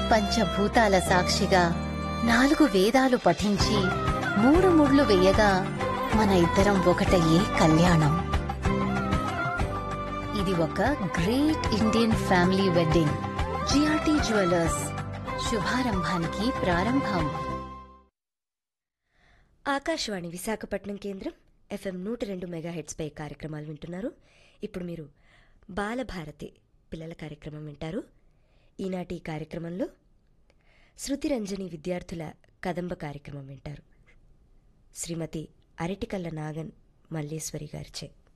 పంచభూతాల సాక్షిగా నాలుగు వేదాలు పఠించి మూడు ముళ్ళు వేయగా మన ఇద్దరం ఒకటయ్యే కళ్యాణం ఇది ఒక great Indian family wedding GRT jewellers శుభారంభానికి ప్రారంభం ఆకాశవాణి విశాఖపట్నం కేంద్రం ఎఫ్ఎం నూట రెండు మెగాహెడ్స్పై కార్యక్రమాలు వింటున్నారు ఇప్పుడు మీరు బాలభారతి పిల్లల కార్యక్రమం వింటారు ఈనాటి ఈ కార్యక్రమంలో శృతిరంజని విద్యార్థుల కదంబ కార్యక్రమం వింటారు శ్రీమతి అరటికల్ల నాగన్ మల్లేశ్వరి గారిచే